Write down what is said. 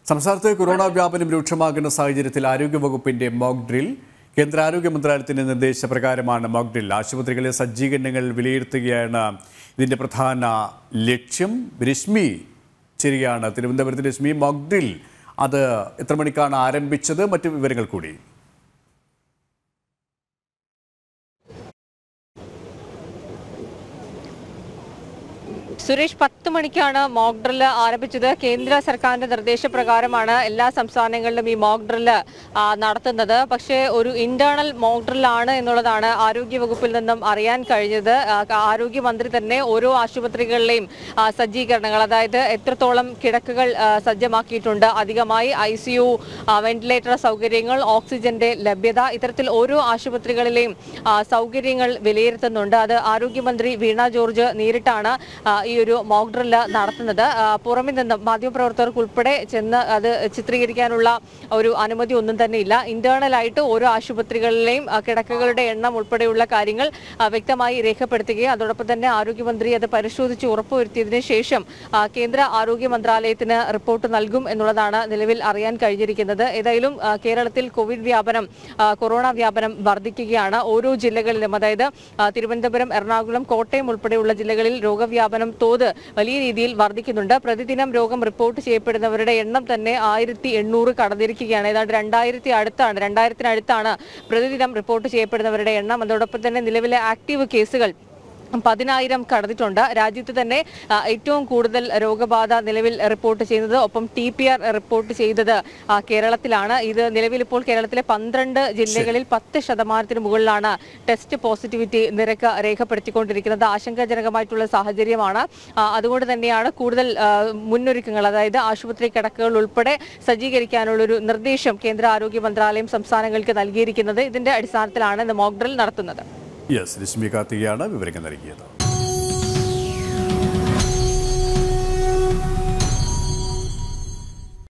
സംസ്ഥാനത്ത് കൊറോണ വ്യാപനം രൂക്ഷമാകുന്ന സാഹചര്യത്തിൽ ആരോഗ്യവകുപ്പിന്റെ മോക്ക് ഡ്രിൽ കേന്ദ്ര ആരോഗ്യ മന്ത്രാലയത്തിന്റെ നിർദ്ദേശപ്രകാരമാണ് മോക്ക് ഡ്രിൽ ആശുപത്രികളിലെ സജ്ജീകരണങ്ങൾ വിലയിരുത്തുകയാണ് ഇതിന്റെ പ്രധാന ലക്ഷ്യം രശ്മി ശരിയാണ് തിരുവനന്തപുരത്ത് രശ്മി മോക്ക് ഡ്രിൽ അത് എത്ര മണിക്കാണ് ആരംഭിച്ചത് മറ്റു വിവരങ്ങൾ കൂടി സുരേഷ് പത്ത് മണിക്കാണ് മോക്ക് ഡ്രില്ല് ആരംഭിച്ചത് കേന്ദ്ര സർക്കാരിന്റെ നിർദ്ദേശപ്രകാരമാണ് എല്ലാ സംസ്ഥാനങ്ങളിലും ഈ മോക്ക് ഡ്രില്ല് ആ, നടത്തുന്നത് പക്ഷേ ഒരു ഇന്റേണൽ മോക്ക് ഡ്രില്ലാണ് എന്നുള്ളതാണ് ആരോഗ്യ വകുപ്പിൽ നിന്നും അറിയാൻ കഴിഞ്ഞത് ആ, ആരോഗ്യമന്ത്രി തന്നെ ഓരോ ആശുപത്രികളിലെയും ആ, സജ്ജീകരണങ്ങൾ അതായത് എത്രത്തോളം കിടക്കുകൾ ആ, സജ്ജമാക്കിയിട്ടുണ്ട് അധികമായി ഐ സി യു വെന്റിലേറ്റർ സൗകര്യങ്ങൾ ഓക്സിജന്റെ ലഭ്യത ഇത്തരത്തിൽ ഓരോ ആശുപത്രികളിലെയും ആ, സൗകര്യങ്ങൾ വിലയിരുത്തുന്നുണ്ട് അത് ആരോഗ്യമന്ത്രി വീണ ജോർജ് നേരിട്ടാണ് ആ, ഈ ഒരു മോക്ക് ഡ്രില്ല് നടത്തുന്നത് ആ, പുറമെ നിന്നും മാധ്യമപ്രവർത്തകർക്ക് ഉൾപ്പെടെ ചെന്ന് അത് ചിത്രീകരിക്കാനുള്ള ഒരു അനുമതി ഒന്നും തന്നെ ഇല്ല ഇന്റേണൽ ആയിട്ട് ഓരോ ആശുപത്രികളിലെയും ആ, കിടക്കകളുടെ എണ്ണം ഉൾപ്പെടെയുള്ള കാര്യങ്ങൾ ആ, വ്യക്തമായി രേഖപ്പെടുത്തുകയും അതോടൊപ്പം തന്നെ ആരോഗ്യമന്ത്രി അത് പരിശോധിച്ച് ഉറപ്പുവരുത്തിയതിനു ശേഷം ആ, കേന്ദ്ര ആരോഗ്യ മന്ത്രാലയത്തിന് റിപ്പോർട്ട് നൽകും എന്നുള്ളതാണ് നിലവിൽ അറിയാൻ കഴിഞ്ഞിരിക്കുന്നത് ഏതായാലും ആ, കേരളത്തിൽ കോവിഡ് വ്യാപനം ആ, കൊറോണ വ്യാപനം വർദ്ധിക്കുകയാണ് ഓരോ ജില്ലകളിലും അതായത് ആ, തിരുവനന്തപുരം എറണാകുളം കോട്ടയം ഉൾപ്പെടെയുള്ള ജില്ലകളിൽ രോഗവ്യാപനം തോത് വലിയ രീതിയിൽ വർദ്ധിക്കുന്നുണ്ട് പ്രതിദിനം രോഗം റിപ്പോർട്ട് ചെയ്യപ്പെടുന്നവരുടെ എണ്ണം തന്നെ ആയിരത്തി എണ്ണൂറ് കടന്നിരിക്കുകയാണ് ഏതാണ്ട് രണ്ടായിരത്തി അടുത്താണ് രണ്ടായിരത്തിനടുത്താണ് പ്രതിദിനം റിപ്പോർട്ട് ചെയ്യപ്പെടുന്നവരുടെ എണ്ണം അതോടൊപ്പം തന്നെ നിലവിലെ ആക്റ്റീവ് കേസുകൾ പതിനായിരം കടന്നിട്ടുണ്ട് രാജ്യത്ത് തന്നെ ആ, ഏറ്റവും കൂടുതൽ രോഗബാധ നിലവിൽ റിപ്പോർട്ട് ചെയ്യുന്നത് ഒപ്പം ടി പി ആർ റിപ്പോർട്ട് ചെയ്തത് ആ, കേരളത്തിലാണ് ഇത് നിലവിൽ ഇപ്പോൾ കേരളത്തിലെ പന്ത്രണ്ട് ജില്ലകളിൽ പത്ത് ശതമാനത്തിന് മുകളിലാണ് ടെസ്റ്റ് പോസിറ്റിവിറ്റി നിരക്ക് രേഖപ്പെടുത്തിക്കൊണ്ടിരിക്കുന്നത് ആശങ്കാജനകമായിട്ടുള്ള സാഹചര്യമാണ് ആ, അതുകൊണ്ട് തന്നെയാണ് കൂടുതൽ ആ, മുന്നൊരുക്കങ്ങൾ അതായത് ആശുപത്രി കിടക്കുകൾ ഉൾപ്പെടെ സജ്ജീകരിക്കാനുള്ളൊരു നിർദ്ദേശം കേന്ദ്ര ആരോഗ്യ മന്ത്രാലയം സംസ്ഥാനങ്ങൾക്ക് നൽകിയിരിക്കുന്നത് ഇതിന്റെ അടിസ്ഥാനത്തിലാണ് ഇന്ന് മോക്ക് ഡ്രിൽ നടത്തുന്നത് യെസ് രശ്മി കാർത്തികയാണ് വിവരങ്ങൾ നൽകിയത്